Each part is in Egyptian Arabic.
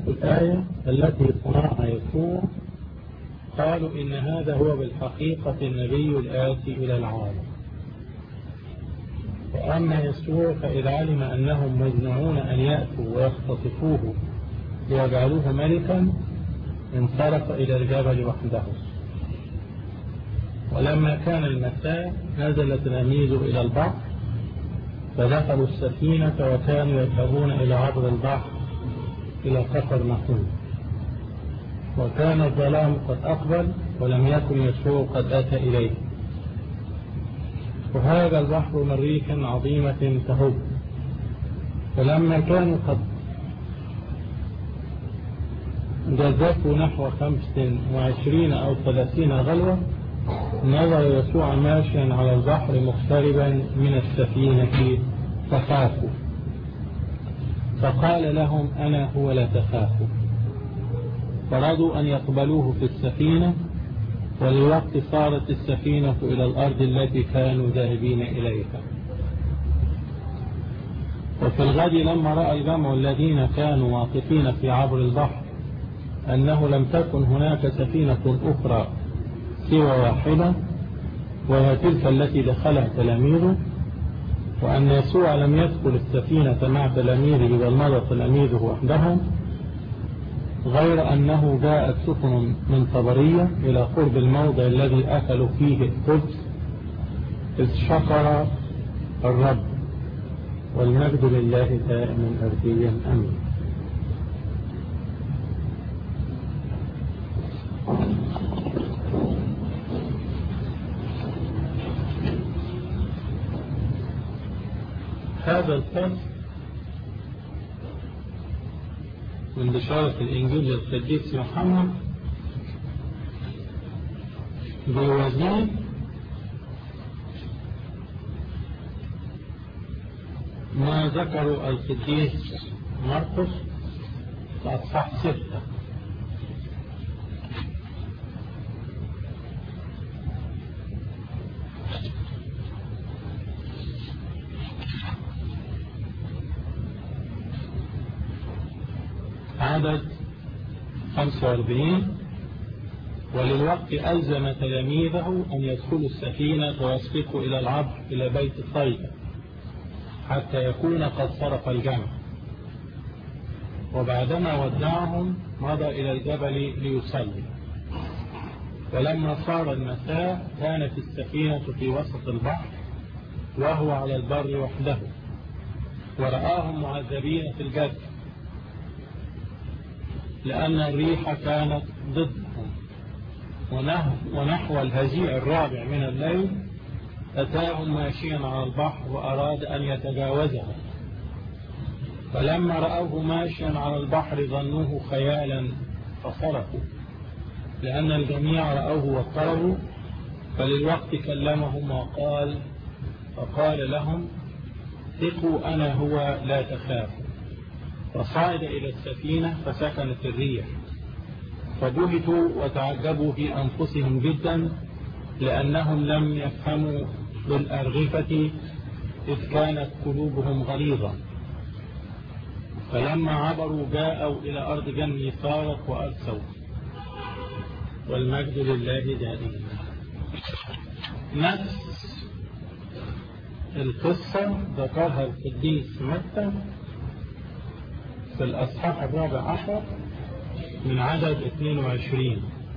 الآية التي صنعها يسوع قالوا إن هذا هو بالحقيقة النبي الآتي إلى العالم وأما يسوع فإذا علم أنهم مجمعون أن يأتوا ويختطفوه ليجعلوه ملكا انصرف إلى الجبل وحده ولما كان المساء نزل تلاميذه إلى البحر فدخلوا السفينة وكانوا يذهبون إلى عبر البحر إلى قصر محمود وكان الظلام قد أقبل ولم يكن يسوع قد أتى إليه وهذا البحر مريح عظيمة تهب فلما كانوا قد جذبوا نحو خمس وعشرين أو ثلاثين غلوة نظر يسوع ماشيا على البحر مقتربا من السفينة فخافوا فقال لهم أنا هو لا تخافوا فرضوا أن يقبلوه في السفينة وللوقت صارت السفينة إلى الأرض التي كانوا ذاهبين إليها وفي الغد لما رأى الجمع الذين كانوا واقفين في عبر البحر أنه لم تكن هناك سفينة أخرى سوى واحدة وهي تلك التي دخلها تلاميذه وأن يسوع لم يدخل السفينة مع تلاميذه بل مضى تلاميذه وحدهم غير أنه جاءت سفن من طبرية إلى قرب الموضع الذي أكلوا فيه القدس إذ شكر الرب والمجد لله دائما أبديا أمين هذا الفصل من بشارة الإنجيل للقديس محمد بوزير ما ذكروا القديس مرقس في أصحاح ستة عدد 45 وللوقت ألزم تلاميذه أن يدخلوا السفينة ويسبقوا إلى العبر إلى بيت الطيبة حتى يكون قد صرف الجمع وبعدما ودعهم مضى إلى الجبل ليصلي ولما صار المساء كانت السفينة في وسط البحر وهو على البر وحده ورآهم معذبين في الجبل لأن الريح كانت ضدهم ونحو الهزيع الرابع من الليل أتاهم ماشيا على البحر وأراد أن يتجاوزه فلما رأوه ماشيا على البحر ظنوه خيالا فصرفوا لأن الجميع رأوه واضطربوا فللوقت كلمهم وقال فقال لهم ثقوا أنا هو لا تخافوا فصعد إلى السفينة فسكنت الريح فبهتوا وتعجبوا في أنفسهم جدا لأنهم لم يفهموا بالأرغفة إذ كانت قلوبهم غليظة فلما عبروا جاءوا إلى أرض جني صارت وأرسوا والمجد لله دائما نفس القصة ذكرها القديس متى في الأصحاح الرابع عشر من عدد 22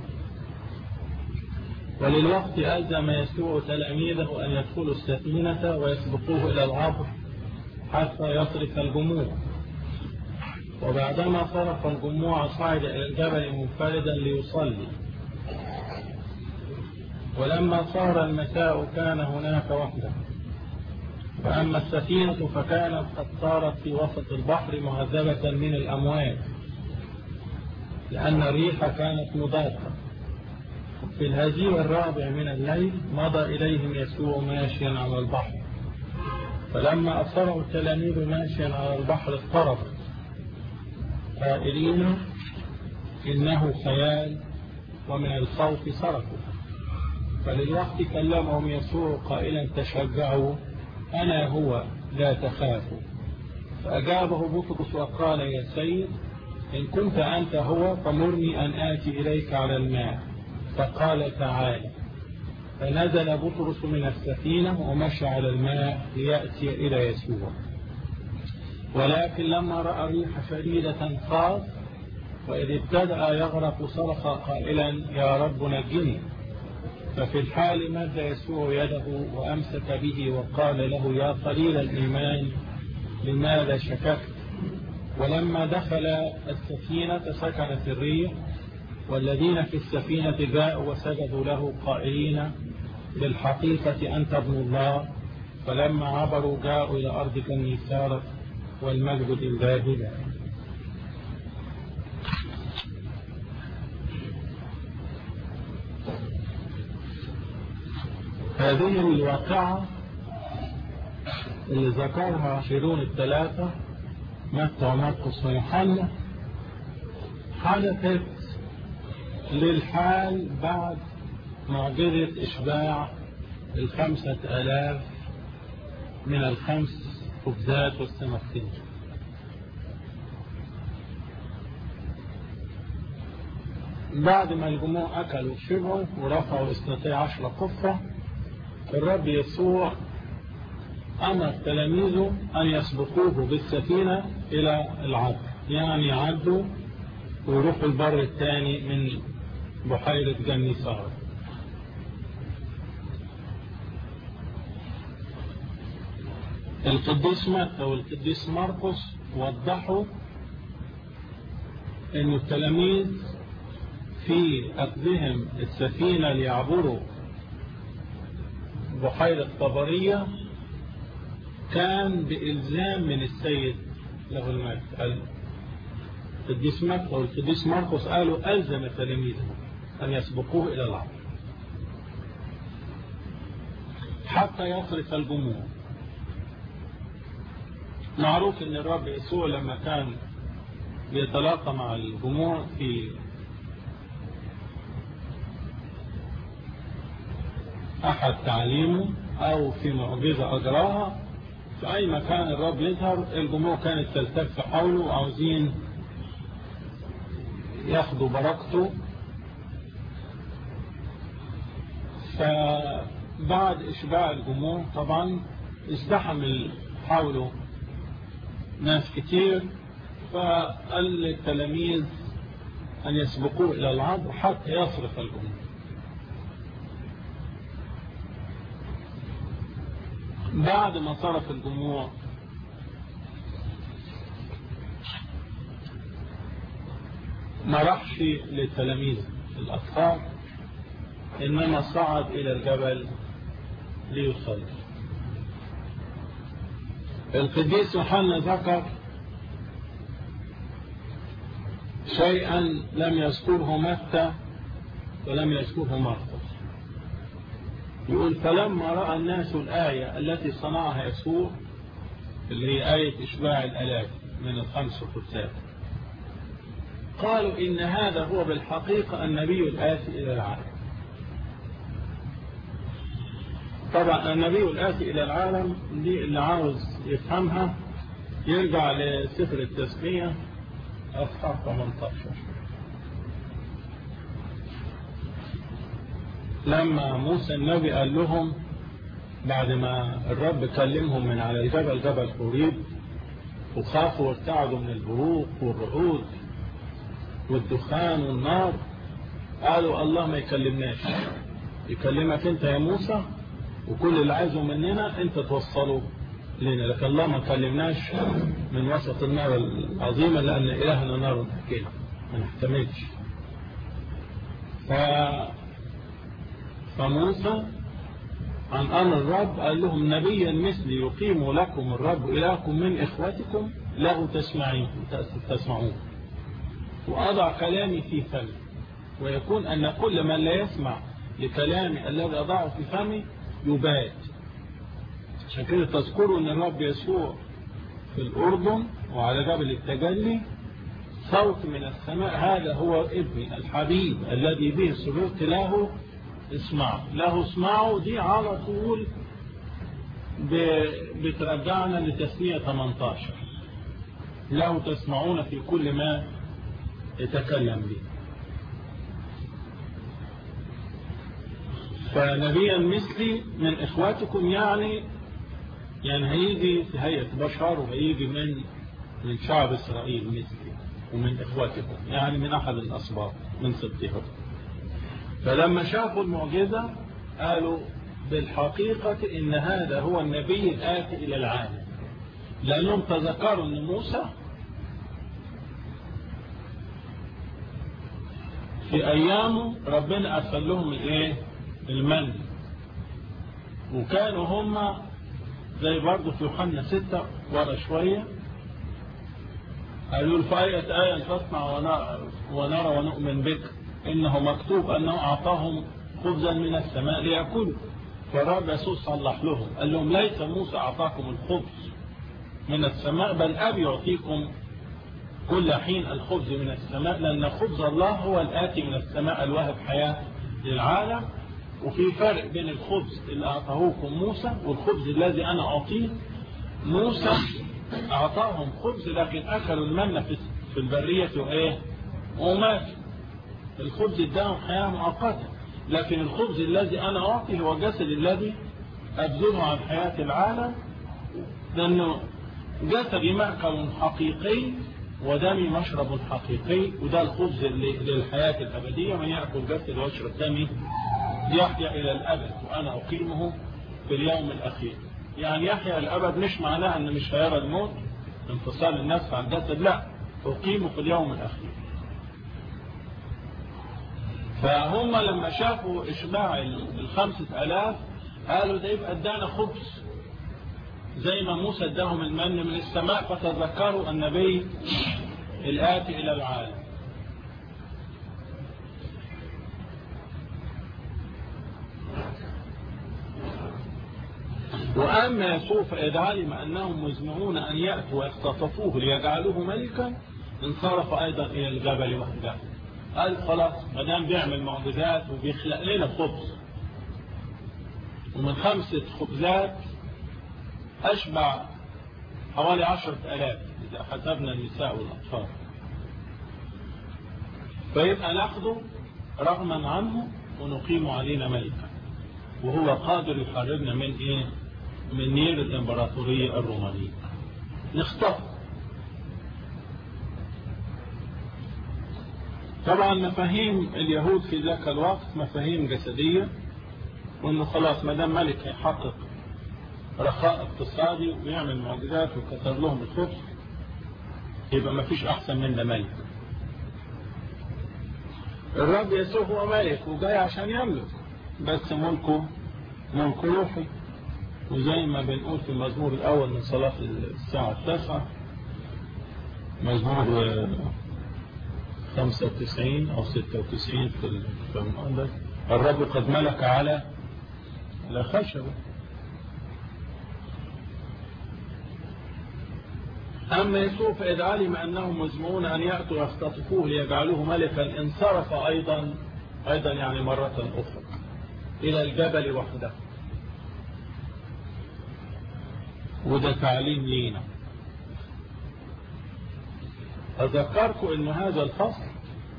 وللوقت ألزم يسوع تلاميذه أن يدخلوا السفينة ويسبقوه إلى العبر حتى يصرف الجموع وبعدما صرف الجموع صعد إلى الجبل منفردا ليصلي ولما صار المساء كان هناك وحده وأما السفينة فكانت قد صارت في وسط البحر مهذبة من الأمواج لأن الريح كانت مضادة في الهزيع الرابع من الليل مضى إليهم يسوع ماشيا على البحر فلما أبصروا التلاميذ ماشيا على البحر اضطربوا قائلين إنه خيال ومن الخوف صرفوا فللوقت كلمهم يسوع قائلا تشجعوا أنا هو لا تخافوا فأجابه بطرس وقال يا سيد إن كنت أنت هو فمرني أن آتي إليك على الماء فقال تعالى فنزل بطرس من السفينة ومشى على الماء ليأتي إلى يسوع ولكن لما رأى الريح شديدة خاف وإذ ابتدأ يغرق صرخ قائلا يا رب نجني ففي الحال مد يسوع يده وأمسك به وقال له يا قليل الإيمان لماذا شككت ولما دخل السفينة سكنت الريح والذين في السفينة جاءوا وسجدوا له قائلين بالحقيقة أنت ابن الله فلما عبروا جاءوا إلى أرض كنيسارة والمجد لله لا هذه الواقعة اللي ذكرها عشرون الثلاثة متى ومرقس ويوحنا حدثت للحال بعد معجزة إشباع الخمسة آلاف من الخمس خبزات والسمكتين بعد ما الجموع أكلوا وشربوا ورفعوا اثنتي عشر قفة الرب يسوع أمر تلاميذه أن يسبقوه بالسفينة إلى العبر يعني يعدوا ويروحوا البر الثاني من بحيرة جنيسار القديس متى والقديس مرقس وضحوا أن التلاميذ في أخذهم السفينة ليعبروا بحيرة طبرية كان بإلزام من السيد له المجد القديس متى والقديس مرقس قالوا ألزم تلاميذه أن يسبقوه إلى العبر حتى يصرف الجموع معروف ان الرب يسوع لما كان بيتلاقى مع الجموع في احد تعليمه او في معجزة اجراها في اي مكان الرب يظهر الجموع كانت تلتف حوله وعاوزين ياخدوا بركته فبعد اشباع الجموع طبعا ازدحم حوله ناس كتير فقال للتلاميذ أن يسبقوه إلى العبر حتى يصرف الجموع بعد ما صرف الجموع ما راحش للتلاميذ الأطفال إنما صعد إلى الجبل ليصلي القديس يوحنا ذكر شيئا لم يذكره متى ولم يذكره مرقس يقول فلما رأى الناس الآية التي صنعها يسوع اللي هي آية إشباع الألاف من الخمس خبزات قالوا إن هذا هو بالحقيقة النبي الآتي إلى العالم طبعا النبي الآتي إلى العالم دي اللي عاوز يفهمها يرجع لسفر التسمية أصحاب 18 لما موسى النبي قال لهم بعد ما الرب كلمهم من على الجبل جبل حوريب وخافوا وارتعدوا من البروق والرعود والدخان والنار قالوا الله ما يكلمناش يكلمك انت يا موسى وكل اللي عايزه مننا انت توصله لنا لكن الله ما كلمناش من وسط النار العظيمة لأن إلهنا نار حكيمة ما نحتملش ف... فموسى عن أمر الرب قال لهم نبيا مثلي يقيم لكم الرب إلهكم من إخوتكم له تسمعين تسمعون وأضع كلامي في فمي ويكون أن كل من لا يسمع لكلامي الذي أضعه في فمي يبات عشان كده تذكروا ان الرب يسوع في الأردن وعلى جبل التجلي صوت من السماء هذا هو ابني الحبيب الذي به سررت له اسمعوا له اسمعوا دي على طول بترجعنا لتسمية 18 له تسمعون في كل ما يتكلم به فنبيا مثلي من إخواتكم يعني يعني هيجي في هيئة بشر وهيجي من من شعب إسرائيل مثلي ومن إخواتكم يعني من أحد الأصباط من سبتهم فلما شافوا المعجزة قالوا بالحقيقة إن هذا هو النبي الآتي إلى العالم لأنهم تذكروا أن موسى في أيامه ربنا أرسل لهم الإيه؟ المن وكانوا هم زي برضه في يوحنا ستة ورا شوية قالوا في آية آية تصنع ونرى ونؤمن بك إنه مكتوب أنه أعطاهم خبزا من السماء ليأكلوا فالرب يسوع صلح لهم قال لهم ليس موسى أعطاكم الخبز من السماء بل أبي يعطيكم كل حين الخبز من السماء لأن خبز الله هو الآتي من السماء الواهب حياة للعالم وفي فرق بين الخبز اللي أعطاهوكم موسى والخبز الذي أنا أعطيه موسى أعطاهم خبز لكن أكلوا المنة في البرية وإيه ومات الخبز اداهم حياة مؤقتة لكن الخبز الذي أنا أعطيه هو الجسد الذي أبذله عن حياة العالم لأنه جسدي مأكل حقيقي ودمي مشرب حقيقي وده الخبز للحياة الأبدية من يأكل جسد ويشرب دمي يحيا إلى الأبد وأنا أقيمه في اليوم الأخير يعني يحيا الأبد مش معناه أن مش هيرى الموت انفصال النفس عن الجسد لا أقيمه في اليوم الأخير فهم لما شافوا إشباع الخمسة ألاف قالوا ده يبقى ادانا خبز زي ما موسى اداهم المن من السماء فتذكروا النبي الآتي إلى العالم وأما يسوع فإذ علم أنهم مزمعون أن يأتوا ويختطفوه ليجعلوه ملكا انصرف أيضا إلى الجبل وحده قال خلاص ما دام بيعمل معجزات وبيخلق لنا خبز ومن خمسة خبزات أشبع حوالي عشرة ألاف إذا حسبنا النساء والأطفال فيبقى ناخده رغما عنه ونقيم علينا ملكا وهو قادر يحررنا من إيه من نير الإمبراطورية الرومانية نخطف طبعا مفاهيم اليهود في ذاك الوقت مفاهيم جسدية وانه خلاص ما دام ملك هيحقق رخاء اقتصادي ويعمل معجزات وكسر لهم الخبز يبقى ما فيش احسن من ده ملك الرب يسوع هو ملك وجاي عشان يملك بس ملكه ملك روحي وزي ما بنقول في المزمور الأول من صلاة الساعة التاسعة مزمور 95 أو 96 في المؤلف الرب قد ملك على لا خشبة أما يسوع فإذ علم أنهم مزمعون أن يأتوا يختطفوه ليجعلوه ملكا انصرف أيضا أيضا يعني مرة أخرى إلى الجبل وحده وده تعليم لينا أذكركم أن هذا الفصل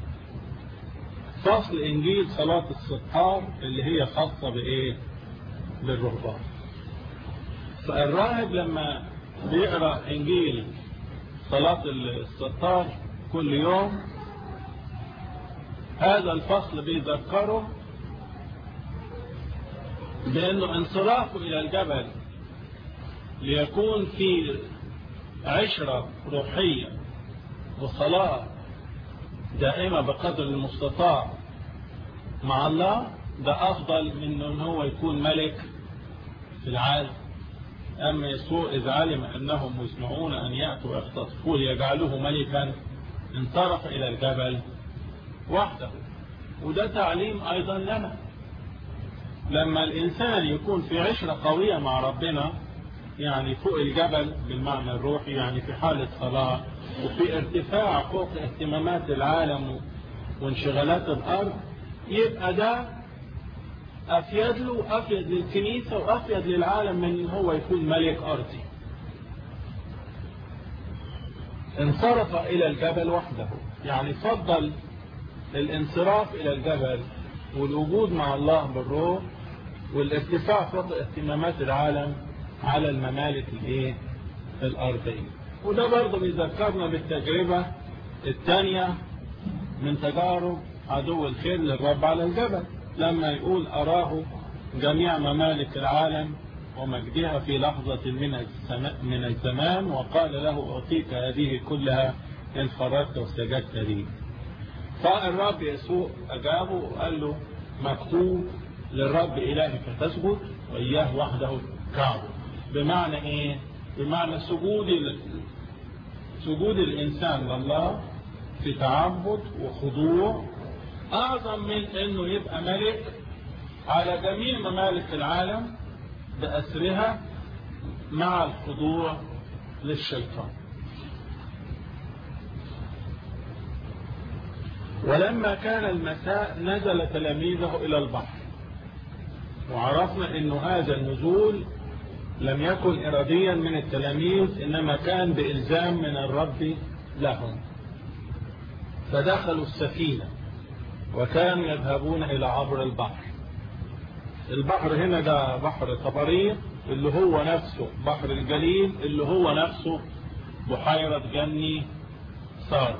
فصل إنجيل صلاة الستار اللي هي خاصة بإيه بالرهبان فالراهب لما بيقرأ إنجيل صلاة الستار كل يوم هذا الفصل بيذكره بأنه انصرافه إلى الجبل ليكون في عشرة روحية وصلاة دائمة بقدر المستطاع مع الله ده أفضل من أن هو يكون ملك في العالم أما يسوع إذ علم أنهم مزمعون أن يأتوا ويختطفوه ليجعلوه ملكا انصرف إلى الجبل وحده وده تعليم أيضا لنا لما الإنسان يكون في عشرة قوية مع ربنا يعني فوق الجبل بالمعنى الروحي يعني في حالة صلاة وفي ارتفاع فوق اهتمامات العالم وانشغالات الأرض يبقى ده أفيد له وأفيد للكنيسة وأفيد للعالم من هو يكون ملك أرضي انصرف إلى الجبل وحده يعني فضل الانصراف إلى الجبل والوجود مع الله بالروح والارتفاع فوق اهتمامات العالم على الممالك الايه الأرضية وده برضه بيذكرنا بالتجربة الثانية من تجارب عدو الخير للرب على الجبل لما يقول أراه جميع ممالك العالم ومجدها في لحظة من الزمان وقال له أعطيك هذه كلها إن خرجت وسجدت لي فالرب يسوع أجابه وقال له مكتوب للرب إلهك تسجد وإياه وحده تعبد بمعنى إيه؟ بمعنى سجود سجود الإنسان لله في تعبد وخضوع أعظم من أنه يبقى ملك على جميع ممالك العالم بأسرها مع الخضوع للشيطان ولما كان المساء نزل تلاميذه إلى البحر وعرفنا أن هذا النزول لم يكن إراديا من التلاميذ إنما كان بإلزام من الرب لهم فدخلوا السفينة وكانوا يذهبون إلى عبر البحر البحر هنا ده بحر طبريق اللي هو نفسه بحر الجليل اللي هو نفسه بحيرة جني صار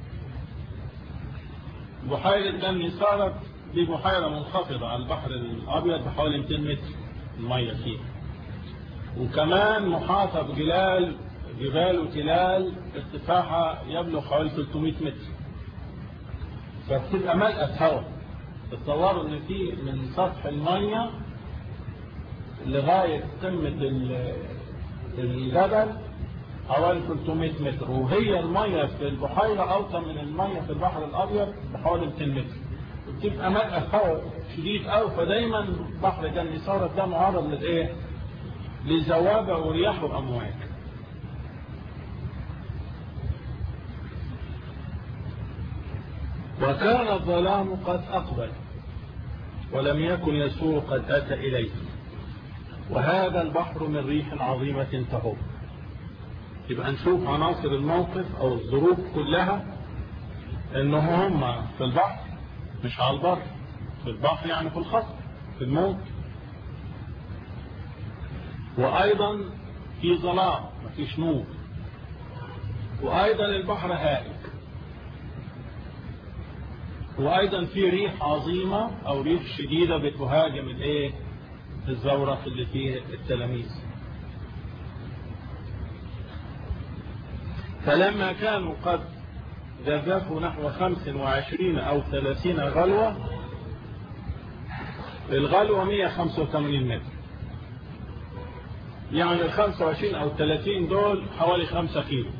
بحيرة جني صارت دي بحيرة منخفضة على البحر الأبيض بحوالي 200 متر المية فيها وكمان محاطة بجلال جبال وتلال ارتفاعها يبلغ حوالي 300 متر فبتبقى ملأة هواء تصوروا ان في من سطح المية لغاية قمة الجبل حوالي 300 متر وهي المية في البحيرة أوطى من المية في البحر الأبيض بحوالي 200 متر وبتبقى ملأ هواء شديد قوي فدايما بحر جني صارت ده معرض للايه؟ لزوابع ورياح وأمواج وكان الظلام قد أقبل ولم يكن يسوع قد أتى إليه وهذا البحر من ريح عظيمة تهب يبقى نشوف عناصر الموقف أو الظروف كلها إنه هم في البحر مش على البر في البحر يعني في الخط في الموت وأيضا في ظلام مفيش نور وأيضا البحر هائل وايضا في ريح عظيمة او ريح شديدة بتهاجم الايه الزورق اللي فيه التلاميذ فلما كانوا قد جزفوا نحو خمس وعشرين او ثلاثين غلوة الغلوة 185 متر يعني ال 25 او 30 دول حوالي 5 كيلو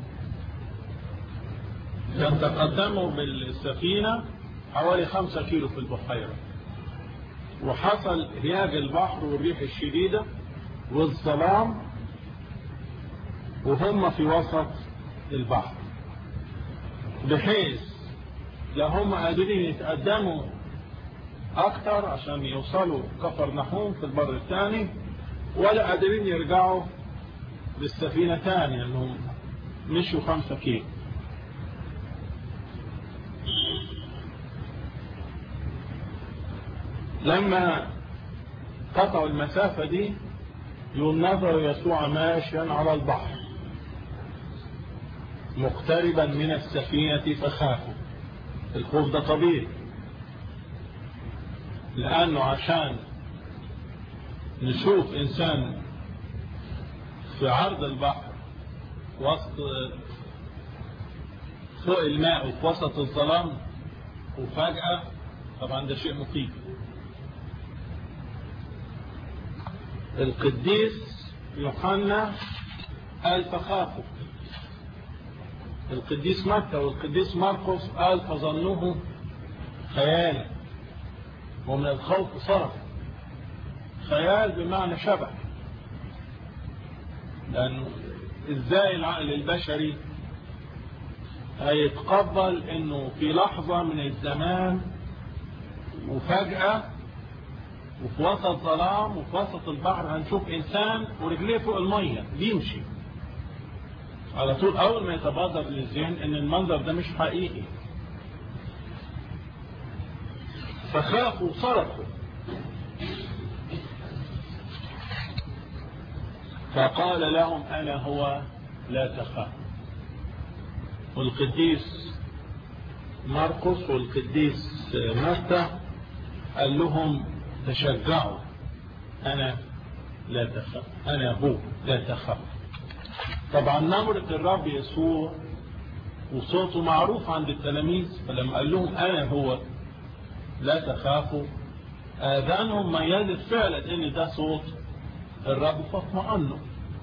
كان تقدموا بالسفينة حوالي خمسة كيلو في البحيرة وحصل هياج البحر والريح الشديدة والظلام وهم في وسط البحر بحيث لا هم قادرين يتقدموا اكتر عشان يوصلوا كفر نحوم في البر الثاني ولا قادرين يرجعوا بالسفينة تاني انهم مشوا خمسة كيلو لما قطعوا المسافة دي يوم نظر يسوع ماشيا على البحر مقتربا من السفينة فخافوا الخوف ده طبيعي لأنه عشان نشوف إنسان في عرض البحر وسط فوق الماء وفي وسط الظلام وفجأة طبعا ده شيء مخيف القديس يوحنا قال فخافوا القديس متى والقديس مرقس قال فظنوه خيالا ومن الخوف صرف خيال بمعنى شبه لأنه ازاي العقل البشري هيتقبل انه في لحظة من الزمان وفجأة وفي وسط ظلام وفي وسط البحر هنشوف انسان ورجليه فوق المية بيمشي على طول أول ما يتبادر للذهن إن المنظر ده مش حقيقي فخافوا صرخوا فقال لهم أنا هو لا تخاف والقديس مرقس والقديس متى قال لهم تشجعوا أنا لا تخاف أنا هو لا تخاف طبعا نمرة الرب يسوع وصوته معروف عند التلاميذ فلما قال لهم أنا هو لا تخافوا آذانهم ميزت فعلا إن ده صوت الرب فاطمأنوا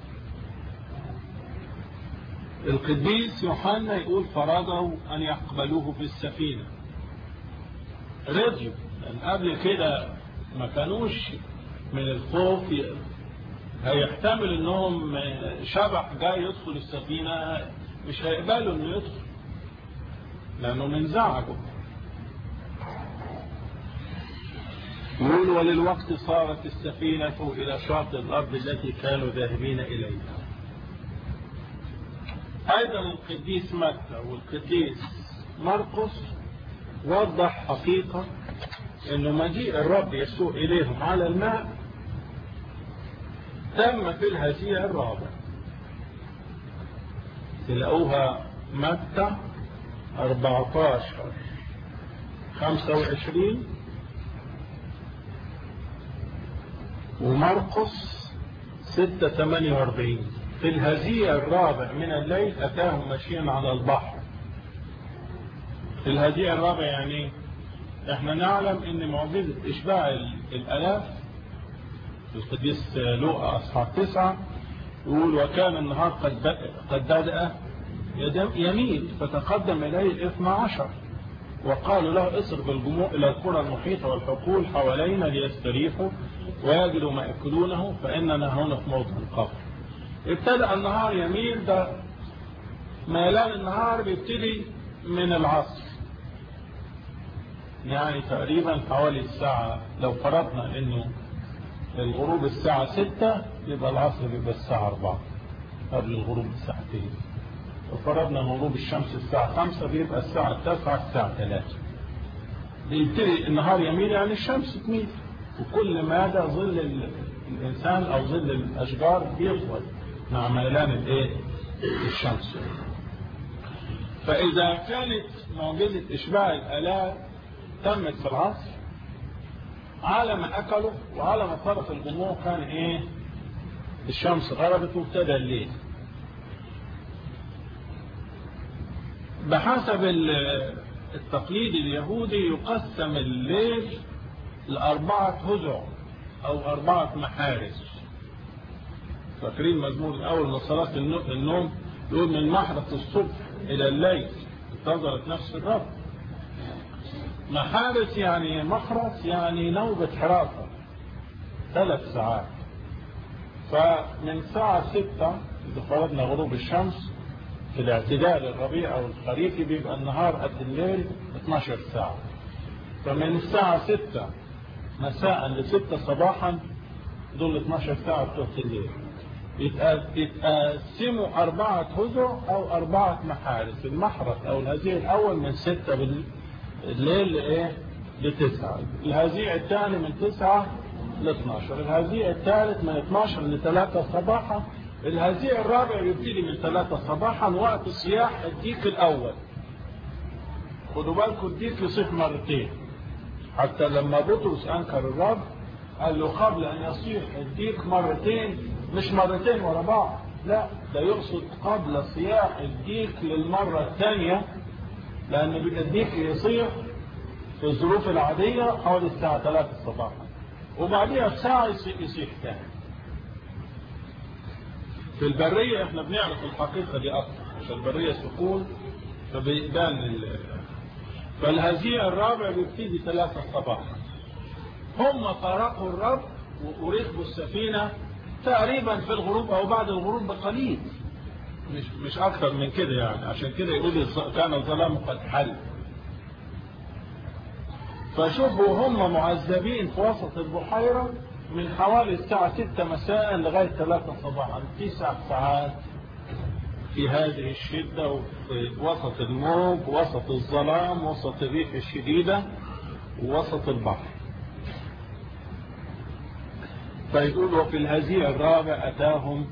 القديس يوحنا يقول فرضوا أن يقبلوه في السفينة رضيوا لأن قبل كده ما كانوش من الخوف هيحتمل انهم شبح جاي يدخل السفينة مش هيقبلوا انه يدخل لانه منزعجوا يقول وللوقت صارت السفينة الى شاطئ الارض التي كانوا ذاهبين اليها ايضا القديس متى والقديس مرقس وضح حقيقة انه مجيء الرب يسوع اليهم على الماء تم في الهزيع الرابع تلاقوها متى 14 25 ومرقس 6 48 في الهزيع الرابع من الليل أتاهم ماشيين على البحر في الهزيع الرابع يعني احنا نعلم ان معجزة اشباع الالاف القديس لوقا اصحاب تسعة يقول وكان النهار قد قد بدأ يميل فتقدم اليه الاثنى عشر وقالوا له اصرف الجموع الى القرى المحيطة والحقول حوالينا ليستريحوا ويجدوا ما يأكلونه فإننا هنا في موطن القبر ابتدأ النهار يميل ده ميلان النهار بيبتدي من العصر يعني تقريبا حوالي الساعة لو فرضنا انه الغروب الساعة ستة يبقى العصر بيبقى الساعة أربعة قبل الغروب بساعتين وفرضنا غروب الشمس الساعة خمسة بيبقى الساعة تسعة الساعة ثلاثة بيبتدي النهار يميل يعني الشمس تميل وكل مدى ظل الإنسان أو ظل الأشجار بيطول مع ميلان الإيه؟ الشمس فإذا كانت معجزة إشباع الآلات تمت في العصر على ما أكلوا وعلى ما صرف الجموع كان إيه الشمس غربت وابتدى الليل بحسب التقليد اليهودي يقسم الليل لأربعة هزع أو أربعة محارس فاكرين مزمور الأول من صلاة النوم يقول من محرة الصبح إلى الليل انتظرت نفس الرب محارس يعني محرس يعني نوبة حراسة ثلاث ساعات فمن ساعة ستة إذا فرضنا غروب الشمس في الاعتدال الربيع أو الخريفي بيبقى النهار قد الليل 12 ساعة فمن الساعة ستة مساء لستة صباحا دول 12 ساعة بتوع الليل يتقسموا أربعة هزع أو أربعة محارس المحرس أو الهزيع الأول من ستة بالليل لإيه؟ لتسعة الهزيع الثاني من تسعة ل 12 الهزيع الثالث من 12 ل 3 صباحا الهزيع الرابع يبتدي من 3 صباحا وقت صياح الديك الأول خدوا بالكم الديك يصيح مرتين حتى لما بطرس أنكر الرب قال له قبل أن يصيح الديك مرتين مش مرتين ورا بعض لا ده يقصد قبل صياح الديك للمرة الثانية لأن الديك يصيح في الظروف العادية حوالي الساعة 3 صباحا وبعديها بساعة يصيح تاني في البرية احنا بنعرف الحقيقة دي أكثر عشان البرية سكون فبيبان فالهزيع الرابع بيبتدي ثلاثة صباحا هم طرقوا الرب وركبوا السفينة تقريبا في الغروب أو بعد الغروب بقليل مش مش أكثر من كده يعني عشان كده يقول كان الظلام قد حل فشوفوا هم معذبين في وسط البحيرة من حوالي الساعة 6 مساء لغاية 3 صباحا تسع ساعات في هذه الشدة وفي وسط الموج وسط الظلام وسط الريح الشديدة ووسط البحر فيقول وفي الهزيع الرابع أتاهم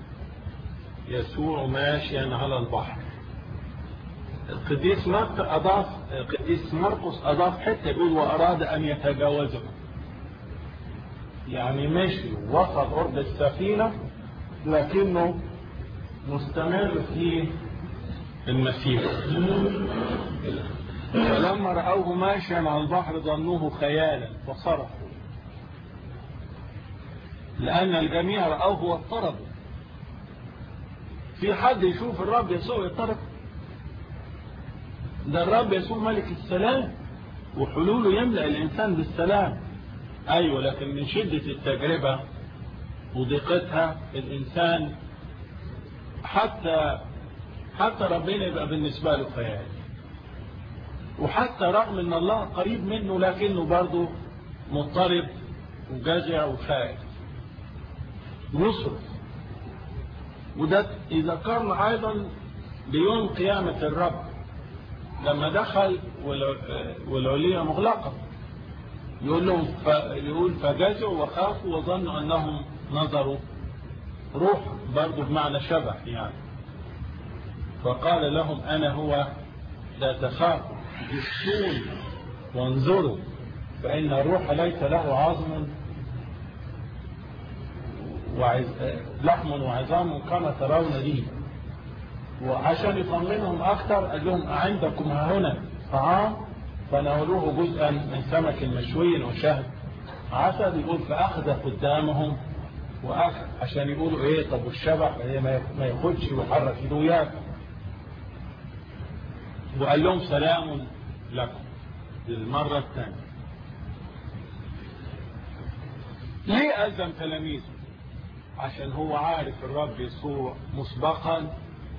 يسوع ماشيا على البحر القديس مرقس أضاف القديس مرقس أضاف حتى يقول وأراد أن يتجاوزه يعني مشي وصل قرب السفينة لكنه مستمر في المسيرة فلما رأوه ماشيا على البحر ظنوه خيالا فصرفوا لأن الجميع رأوه واضطربوا في حد يشوف الرب يسوع يضطرب ده الرب يسوع ملك السلام وحلوله يملأ الإنسان بالسلام أيوة لكن من شدة التجربة وضيقتها الإنسان حتى حتى ربنا يبقى بالنسبة له خيال وحتى رغم ان الله قريب منه لكنه برضه مضطرب وجزع وخائف يصرف وده يذكرنا ايضا بيوم قيامة الرب لما دخل والعلية مغلقة يقول لهم ف... يقول فجزعوا وخافوا وظنوا انهم نظروا روح برضه بمعنى شبح يعني فقال لهم انا هو لا تخافوا جسون وانظروا فان الروح ليس له عظم وعز... لحم وعظام كما ترون لي وعشان يطمنهم اكثر قال لهم عندكم هنا طعام فناولوه جزءا من سمك مشوي وشهد عسل يقول فاخذ قدامهم واخذ عشان يقولوا ايه طب والشبح ما ياخدش ويحرك ايده وياكل وقال لهم سلام لكم للمرة الثانية ليه ألزم تلاميذه عشان هو عارف الرب يسوع مسبقا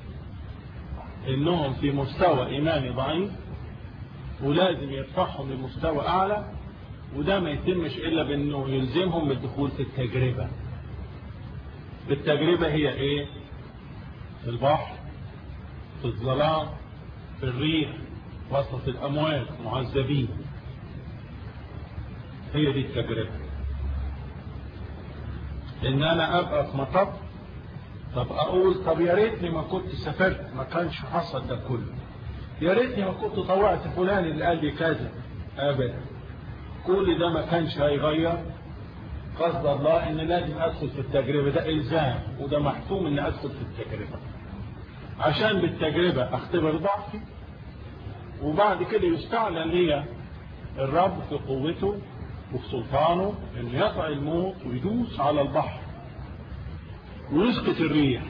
انهم في مستوى ايماني ضعيف ولازم يرفعهم لمستوى اعلى وده ما يتمش الا بانه يلزمهم بالدخول في التجربة التجربة هي ايه في البحر في الظلام في الريح وسط الاموال معذبين هي دي التجربة ان انا ابقى في مطب طب اقول طب يا ريتني ما كنت سافرت ما كانش حصل ده كله يا ريتني ما كنت طوعت فلان اللي قال لي كذا ابدا كل ده ما كانش هيغير قصد الله ان لازم ادخل في التجربة ده الزام وده محتوم ان ادخل في التجربة عشان بالتجربة اختبر ضعفي وبعد كده يستعلن لي الرب في قوته وفي سلطانه انه يقع الموت ويدوس على البحر ويسقط الريح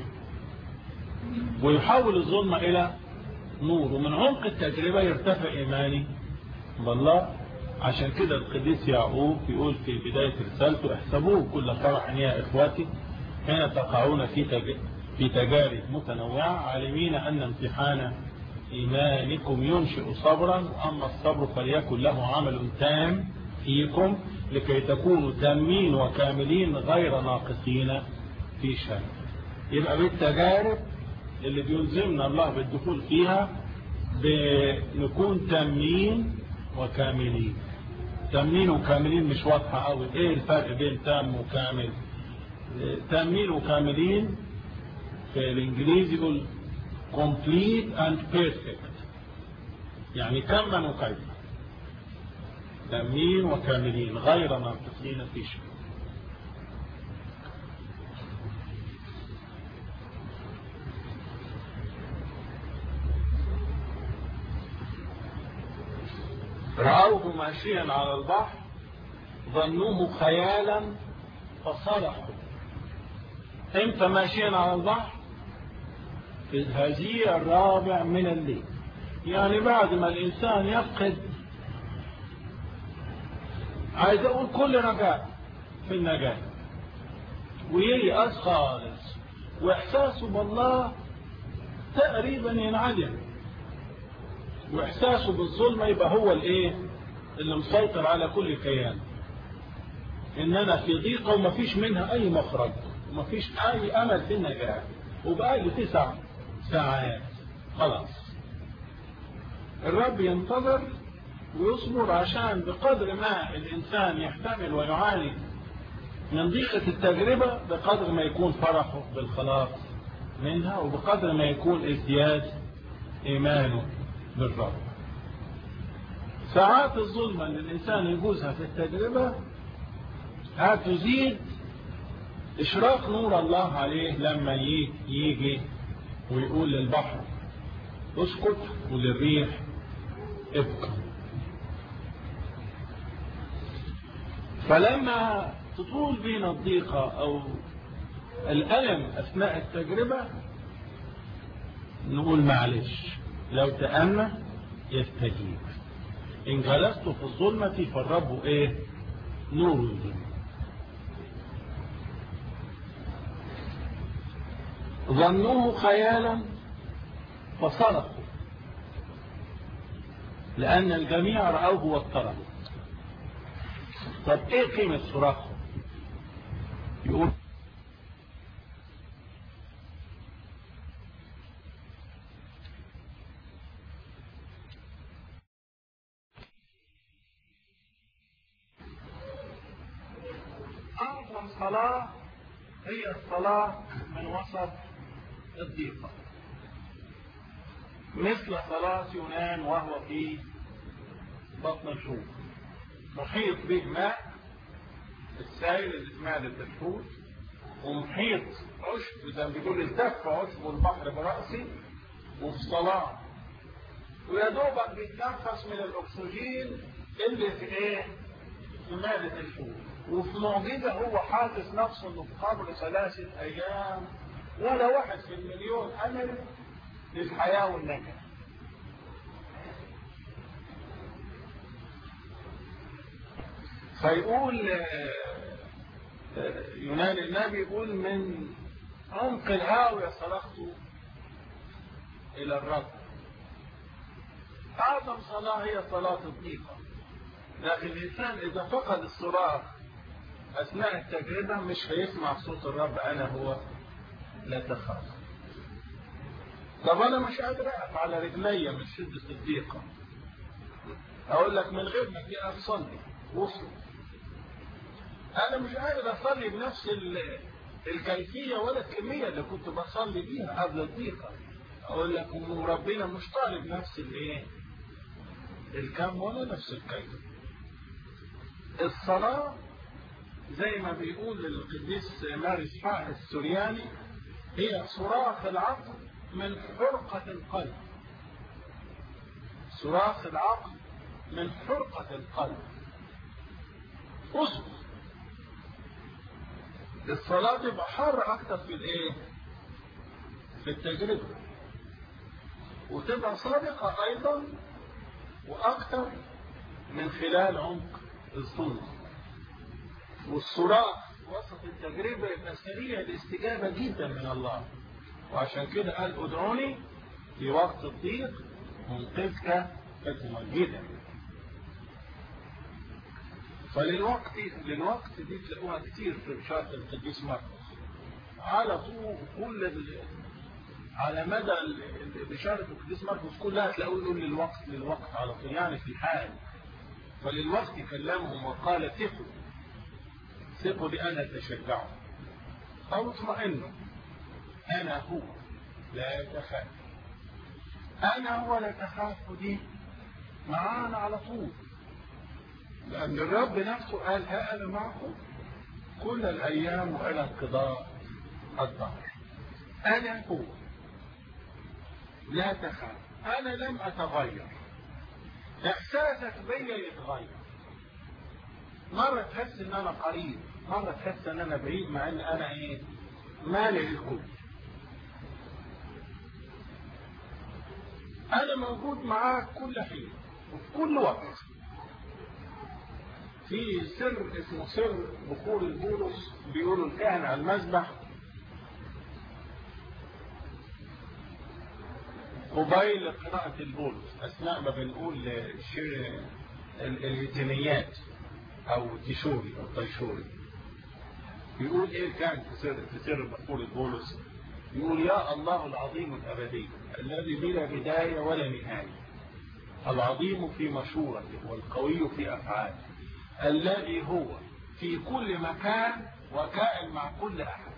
ويحول الظلمة الى نور ومن عمق التجربة يرتفع ايماني بالله عشان كده القديس يعقوب يقول في بداية رسالته احسبوه كل فرح يا اخواتي حين تقعون في في تجارب متنوعة عالمين ان امتحان ايمانكم ينشئ صبرا واما الصبر فليكن له عمل تام فيكم لكي تكونوا تامين وكاملين غير ناقصين في شيء يبقى بالتجارب اللي بيلزمنا الله بالدخول فيها بنكون تامين وكاملين تامين وكاملين مش واضحة قوي ايه الفرق بين تام وكامل تامين وكاملين في الانجليزي يقول complete and perfect يعني كما وكيف تامين وكاملين غير ناقصين في شيء رأوه ماشيا على البحر ظنوه خيالا فصرخوا امتى ماشيا على البحر في الهزيع الرابع من الليل يعني بعد ما الإنسان يفقد عايز أقول كل رجاء في النجاة وييأس خالص وإحساسه بالله تقريبا ينعدم واحساسه بالظلم يبقى هو الايه اللي مسيطر على كل كيان ان انا في ضيقة ومفيش منها اي مخرج ومفيش اي امل في النجاة وبقى لي تسع ساعات خلاص الرب ينتظر ويصبر عشان بقدر ما الإنسان يحتمل ويعاني من ضيقة التجربة بقدر ما يكون فرحه بالخلاص منها وبقدر ما يكون ازدياد إيمانه بالرب ساعات الظلمة اللي الإنسان يجوزها في التجربة هتزيد إشراق نور الله عليه لما يجي ويقول للبحر اسكت وللريح ابقى فلما تطول بينا الضيقة أو الألم أثناء التجربة نقول معلش لو تأمى يستجيب إن جلست في الظلمة فالرب إيه نور الظلمة ظنوه خيالا فصرخوا لأن الجميع رأوه واضطربوا طب ايه قيمة صراخهم يقول أعظم صلاة هي الصلاة من وسط الضيقة مثل صلاة يونان وهو في بطن الحوت محيط به ماء السائل اللي اسمها للحوت ومحيط عشب زي ما بيقول التف عشب البحر برأسي وفي صلاة ويا دوبك بيتنفس من الأكسجين اللي في إيه؟ في مادة الحوت وفي معجزة هو حاسس نفسه إنه في قبر ثلاثة أيام ولا واحد في المليون أمل للحياة والنجاة فيقول يونان النبي يقول من عمق الهاوية صرخت إلى الرب أعظم صلاة هي صلاة الضيقة لكن الإنسان إذا فقد الصراخ أثناء التجربة مش هيسمع صوت الرب أنا هو لا تخاف طب أنا مش قادر أقف على رجلي من شدة الضيقة أقول لك من غير ما أجي أصلي وصل أنا مش قادر أصلي بنفس الكيفية ولا الكمية اللي كنت بصلي بيها قبل الضيقة أقول لك ربنا مش طالب نفس الإيه الكم ولا نفس الكيف الصلاة زي ما بيقول القديس ماري اسحاق السورياني هي صراخ العقل من حرقة القلب صراخ العقل من حرقة القلب اصبر الصلاة تبقى حر أكتر في الإيه؟ في التجربة وتبقى صادقة أيضا وأكتر من خلال عمق الظلم والصراخ وسط التجربة يبقى سريع الاستجابة جدا من الله وعشان كده قال ادعوني في وقت الضيق منقذك فتمجدك فللوقت للوقت دي تلاقوها كتير في رشاة القديس مرقس على طول كل ال... على مدى بشارة القديس مرقس كلها تلاقوه يقول للوقت للوقت على طول يعني في الحال فللوقت كلمهم وقال ثقوا ثقوا بأنا تشجعوا أو اطمئنوا أنا هو لا تخاف أنا هو لا تخاف دي معانا على طول لأن الرب نفسه قال ها أنا معكم كل الأيام وإلى انقضاء الظهر أنا هو لا تخاف أنا لم أتغير إحساسك بيا يتغير مرة تحس إن أنا قريب مرة تحس إن أنا بعيد مع إن أنا إيه مالي الكل أنا موجود معاك كل حين وفي كل وقت في سر اسمه سر بخور البولس بيقولوا الكاهن على المذبح قبيل قراءة البولس أثناء ما بنقول الهتنيات أو تشوري أو طيشوري بيقول إيه كان في سر في سر بخور البولس يقول يا الله العظيم الأبدي الذي بلا بداية ولا نهاية العظيم في مشورته والقوي في أفعاله الذي هو في كل مكان وكائن مع كل أحد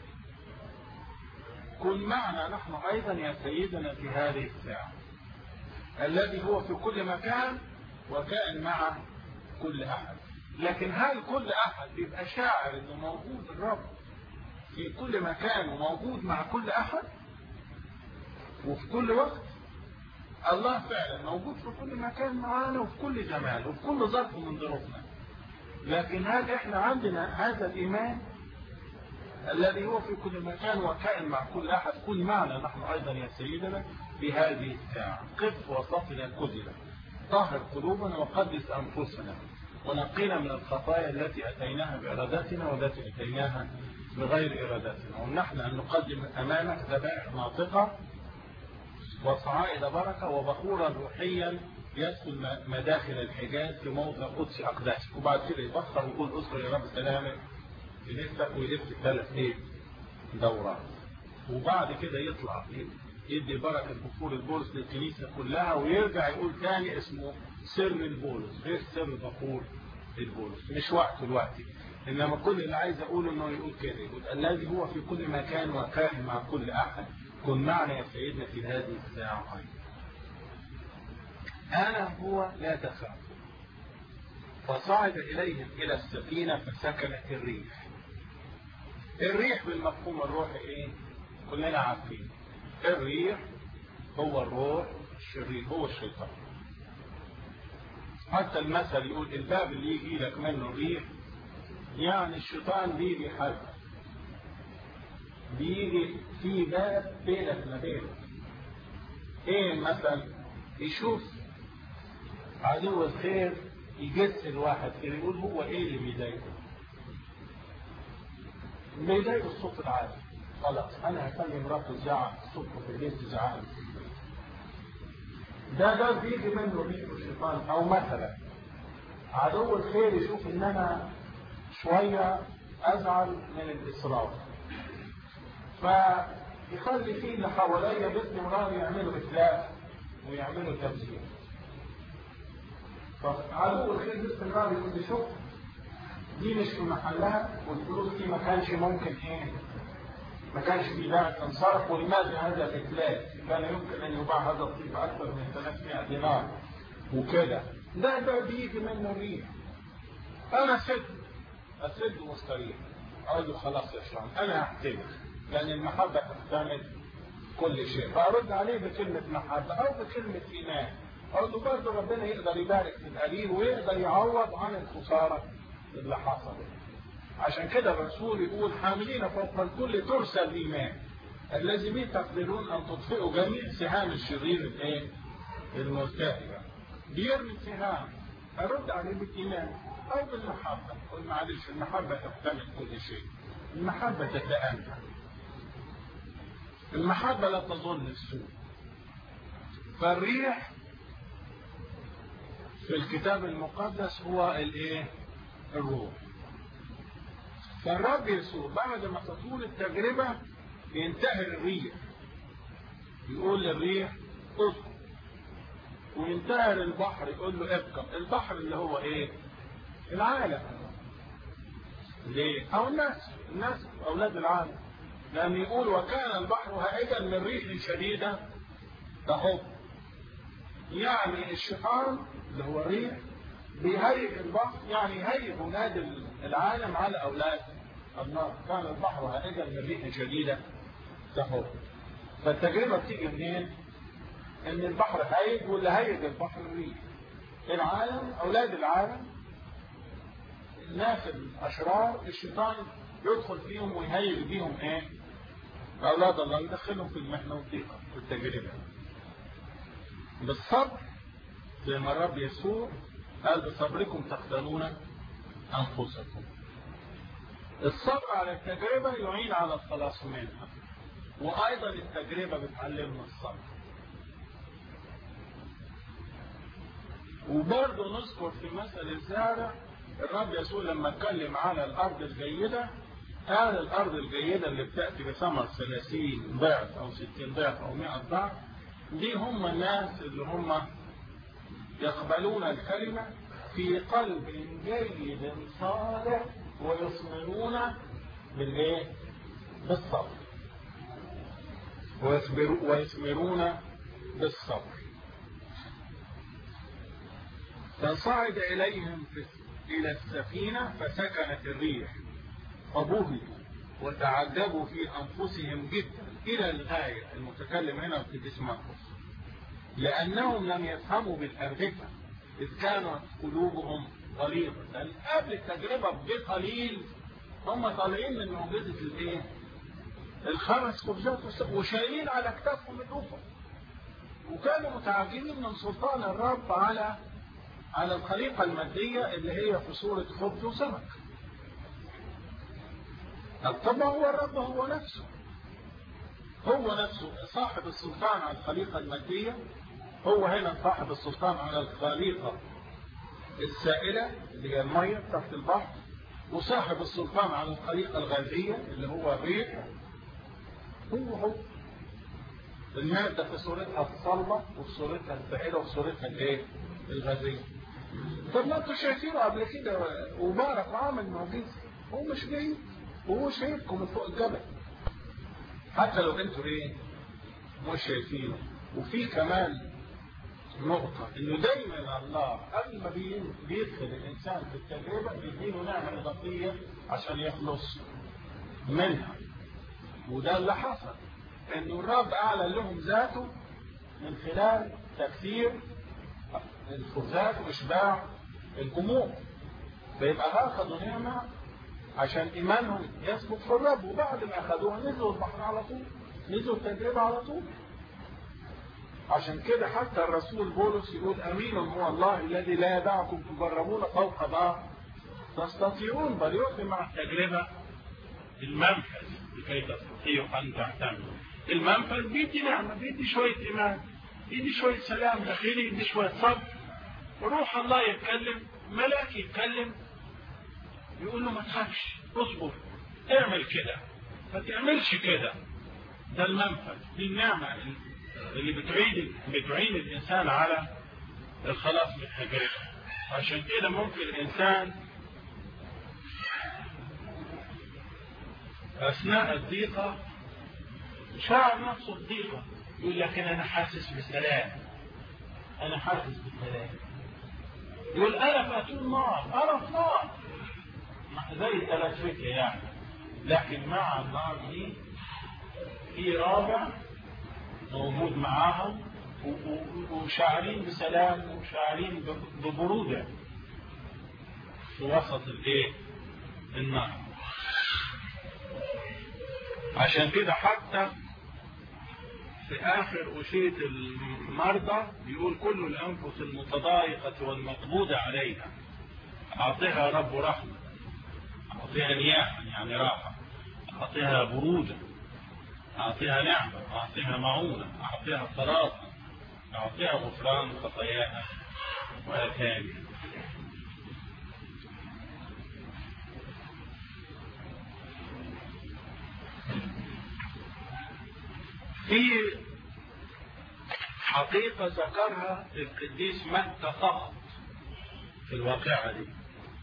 كن معنا نحن أيضا يا سيدنا في هذه الساعة الذي هو في كل مكان وكائن مع كل أحد لكن هل كل أحد بيبقى شاعر أنه موجود الرب في كل مكان وموجود مع كل أحد وفي كل وقت الله فعلا موجود في كل مكان معانا وفي كل جمال وفي كل ظرف من ظروفنا لكن هل احنا عندنا هذا الإيمان الذي هو في كل مكان وكائن مع كل أحد كل معنا نحن أيضا يا سيدنا في هذه الساعة قف وسطنا كذبا طهر قلوبنا وقدس أنفسنا ونقينا من الخطايا التي أتيناها بإرادتنا والتي أتيناها بغير إرادتنا ونحن أن نقدم أمامك ذبائح ناطقة وصعائد بركة وبخورا روحيا يدخل مداخل الحجاز في موضع قدس أقداسك وبعد كده يبخر ويقول اذكر يا رب سلامك يلفك ويلف ثلاث ايه دورات وبعد كده يطلع يدي بركة بخور البولس للكنيسة كلها ويرجع يقول تاني اسمه سر البولس غير سر بخور البولس مش وقت الوقت انما كل اللي عايز اقوله انه يقول كده يقول الذي هو في كل مكان وكائن مع كل احد كن معنا يا سيدنا في هذه الساعة أيضا أنا هو لا تخاف فصعد إليهم إلى السفينة فسكنت الريح الريح بالمفهوم الروحي إيه؟ كلنا عارفين الريح هو الروح الشرير هو الشيطان حتى المثل يقول الباب اللي يجي لك منه الريح يعني الشيطان بيجي حد بيجي في باب بينك ما بينك ايه مثلا يشوف عدو الخير يجس الواحد كده يقول هو ايه اللي بيضايقه بيضايقه الصوت العالي خلاص انا هخلي مراته تزعق الصبح في البيت تزعق ده ده بيجي منه ريح الشيطان او مثلا عدو الخير يشوف ان انا شويه ازعل من الاصرار فيخلي فيه اللي حواليا باستمرار يعملوا اتلاف ويعملوا تمثيل فعدو الخير باستمرار يقول لي شوف دي مش في محلها والفلوس دي ما كانش ممكن ايه ما كانش في داعي تنصرف ولماذا هذا الاتلاف كان يمكن ان يباع هذا الطيب اكثر من 300 دينار وكده ده ده بيجي منه الريح انا سد اسد مستريح اقول له خلاص يا شرام انا هحتمل لأن المحبة تحتمل كل شيء فأرد عليه بكلمة محبة أو بكلمة إيمان أقول له برضه ربنا يقدر يبارك في القليل ويقدر يعوض عن الخسارة اللي حصلت عشان كده الرسول يقول حاملين فوق الكل ترسى الإيمان الذي به تقدرون أن تطفئوا جميع سهام الشرير الإيه؟ المرتهبة بيرمي سهام أرد عليه بالإيمان أو بالمحبة قل معلش المحبة تحتمل كل شيء المحبة تتأمل المحبة لا تظن السوء فالريح في الكتاب المقدس هو الايه الروح فالرب يسوع بعد ما تطول التجربة ينتهر الريح يقول للريح اسكت وينتهر البحر يقول له ابقى البحر اللي هو ايه العالم ليه او الناس الناس اولاد العالم لأن يقول وكان البحر هائجا من ريح شديدة تهب يعني الشيطان اللي هو الريح بيهيج البحر يعني يهيج أولاد العالم على أولاد النار كان البحر هائجا من ريح شديدة تهب فالتجربة بتيجي منين؟ إن البحر هايج واللي هيج البحر الريح العالم أولاد العالم الناس الأشرار الشيطان يدخل فيهم ويهيج بيهم ايه اولاد الله يدخلهم في المحنه والضيقه والتجربه بالصبر زي ما الرب يسوع قال بصبركم تختارون انفسكم الصبر على التجربه يعين على الخلاص منها وايضا التجربه بتعلمنا الصبر وبرضه نذكر في مثل الزارع الرب يسوع لما اتكلم على الارض الجيده قال الأرض الجيدة اللي بتأتي بثمر 30 ضعف أو 60 ضعف أو 100 ضعف دي هم الناس اللي هم يقبلون الكلمة في قلب جيد صالح ويصبرون بالايه؟ بالصبر ويثمرون بالصبر فصعد إليهم إلى السفينة فسكنت الريح فبهتوا وتعجبوا في أنفسهم جدا إلى الغاية المتكلم هنا في القديس مرقس لأنهم لم يفهموا بالأرغفة إذ كانت قلوبهم غليظة لأن قبل التجربة بقليل هم طالعين من معجزة الإيه؟ الخمس خبزات وشايلين على أكتافهم الأخر وكانوا متعجبين من سلطان الرب على على الخليقة المادية اللي هي في صورة خبز وسمك طب هو الرب هو نفسه هو نفسه صاحب السلطان على الخليقة المادية هو هنا صاحب السلطان على الخليقة السائلة اللي هي المية تحت البحر وصاحب السلطان على الخليقة الغازية اللي هو الريح هو هو المادة في صورتها الصلبة وفي صورتها السائلة وفي صورتها الايه؟ الغازية طب ما انتوا شايفينه قبل كده وبارك وعمل معجزة هو مش جاي وهو شايفكم من فوق الجبل حتى لو انتوا ايه مش شايفينه وفي كمان نقطة انه دايما الله قبل ما بيدخل الانسان في التجربة بيديله نعمة اضافية عشان يخلص منها وده اللي حصل انه الرب اعلن لهم ذاته من خلال تكثير الخبزات واشباع الجموع فيبقى اخذوا نعمة عشان ايمانهم يثبت في الرب وبعد ما اخذوها نزلوا البحر على طول نزلوا التجربة على طول عشان كده حتى الرسول بولس يقول امين هو الله الذي لا يدعكم تجربون فوق ما تستطيعون بل يؤتي مع التجربة المنفذ لكي تستطيعوا ان تعتمدوا المنفذ بيدي نعمة بيدي شوية ايمان يدي شوية سلام داخلي يدي شوية صبر وروح الله يتكلم ملاك يتكلم يقول له ما تخافش اصبر اعمل كده ما تعملش كده ده المنفذ دي النعمة اللي بتعيد بتعين الإنسان على الخلاص من التجربة عشان كده ممكن الإنسان أثناء الضيقة شعر نفسه الضيقة يقول لكن أنا حاسس بسلام أنا حاسس بسلام يقول أنا في أتون نار أنا في نار زي ثلاث فكرة يعني لكن مع النار دي في رابع موجود معاهم وشاعرين بسلام وشاعرين ببرودة في وسط الايه النار عشان كده حتى في آخر أشية المرضى بيقول كل الأنفس المتضايقة والمقبوضة عليها أعطيها رب رحمة أعطيها نياحا يعني راحة أعطيها برودة أعطيها نعمة أعطيها معونة أعطيها صلاة أعطيها غفران خطاياها وآثامها في حقيقة ذكرها القديس متى فقط في الواقعة دي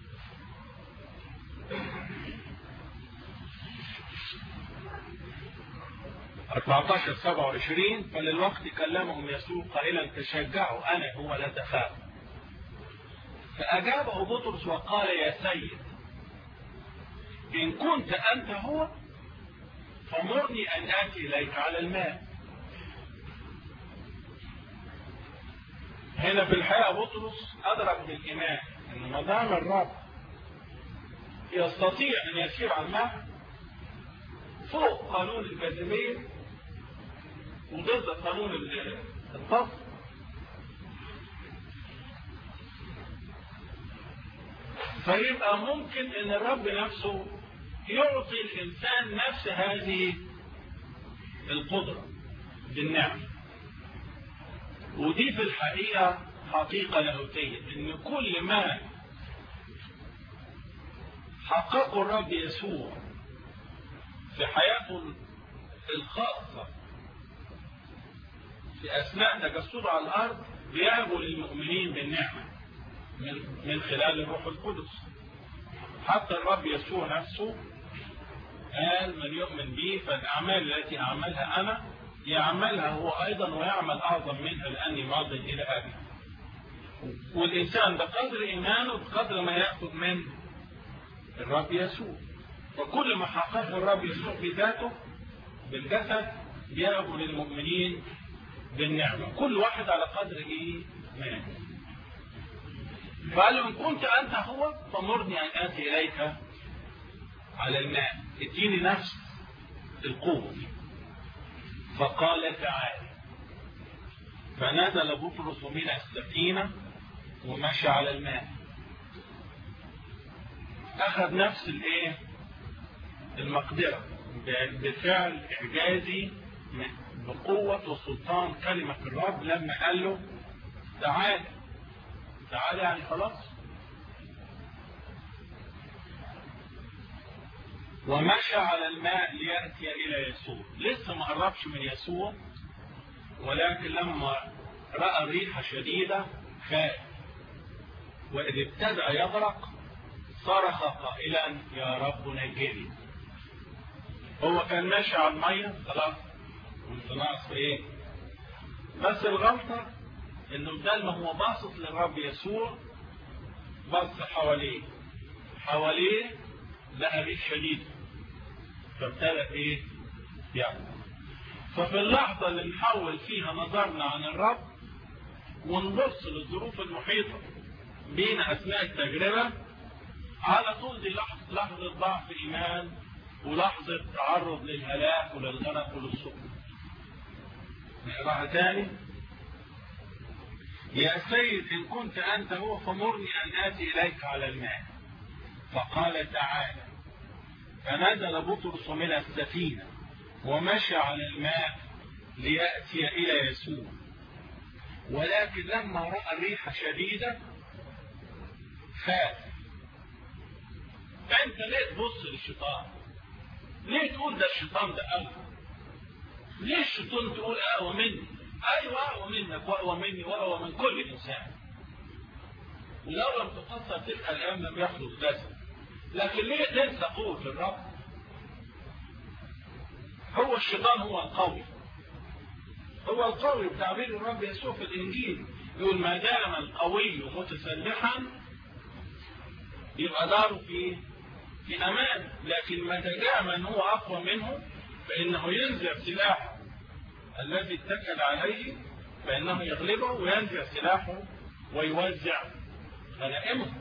أربعتاشر سبعة وعشرين فللوقت كلمهم يسوع قائلا تشجعوا أنا هو لا تخاف فأجابه بطرس وقال يا سيد إن كنت أنت هو فمرني أن آتي إليك على الماء هنا في الحقيقة بطرس أدرك بالإيمان أن ما دام الرب يستطيع أن يسير على الماء فوق قانون الجاذبية وضد قانون الطفل فيبقى ممكن ان الرب نفسه يعطي الانسان نفس هذه القدرة بالنعم ودي في الحقيقة حقيقة لاهوتية ان كل ما حققه الرب يسوع في حياته الخاصة في أثناء تجسده على الأرض بيهبوا للمؤمنين بالنعمة من, من خلال الروح القدس حتى الرب يسوع نفسه قال من يؤمن بي فالأعمال التي أعملها أنا يعملها هو أيضا ويعمل أعظم منها لأني ماضي إلى أبي والإنسان بقدر إيمانه بقدر ما يأخذ من الرب يسوع وكل ما حققه الرب يسوع في ذاته بالجسد يأخذ للمؤمنين بالنعمة كل واحد على قدر إيمانه فقال له إن كنت أنت هو فمرني أن آتي إليك على الماء اديني نفس القوة فقال تعالى فنزل بطرس من السفينة ومشى على الماء أخذ نفس الايه المقدرة بفعل إعجازي بقوة وسلطان كلمة الرب لما قال له تعالى تعالى يعني خلاص ومشى على الماء ليأتي إلى يسوع لسه ما قربش من يسوع ولكن لما رأى ريحة شديدة خاف وإذ ابتدأ يغرق صرخ قائلا يا رب نجني هو كان ماشي على المية خلاص وانت ناقص ايه بس الغلطة انه بدل ما هو باصص للرب يسوع بص حواليه حواليه لقى ريح شديد فابتدى ايه يعني ففي اللحظة اللي نحول فيها نظرنا عن الرب ونبص للظروف المحيطة بينا أثناء التجربة على طول دي لحظة, لحظة ضعف إيمان ولحظة تعرض للهلاك وللغرق وللسقوط نقراها تاني يا سيد إن كنت أنت هو فمرني أن آتي إليك على الماء فقال تعالى فنزل بطرس من السفينة ومشى على الماء ليأتي إلى يسوع ولكن لما رأى الريح شديدة خاف فأنت ليه تبص للشيطان ليه تقول ده الشيطان ده أقوى ليه الشيطان تقول أقوى مني أيوة أقوى منك وأقوى مني وأقوى من كل إنسان ولو لم تفسر تلك الأيام لم يخلص جسد لكن ليه تنسى قوة الرب هو الشيطان هو القوي هو القوي بتعبير الرب يسوع في الإنجيل يقول ما دام القوي متسلحا يبقى داره في في أمان لكن متى جاء من هو أقوى منه فإنه ينزع سلاحه الذي اتكل عليه فإنه يغلبه وينزع سلاحه ويوزع غنائمه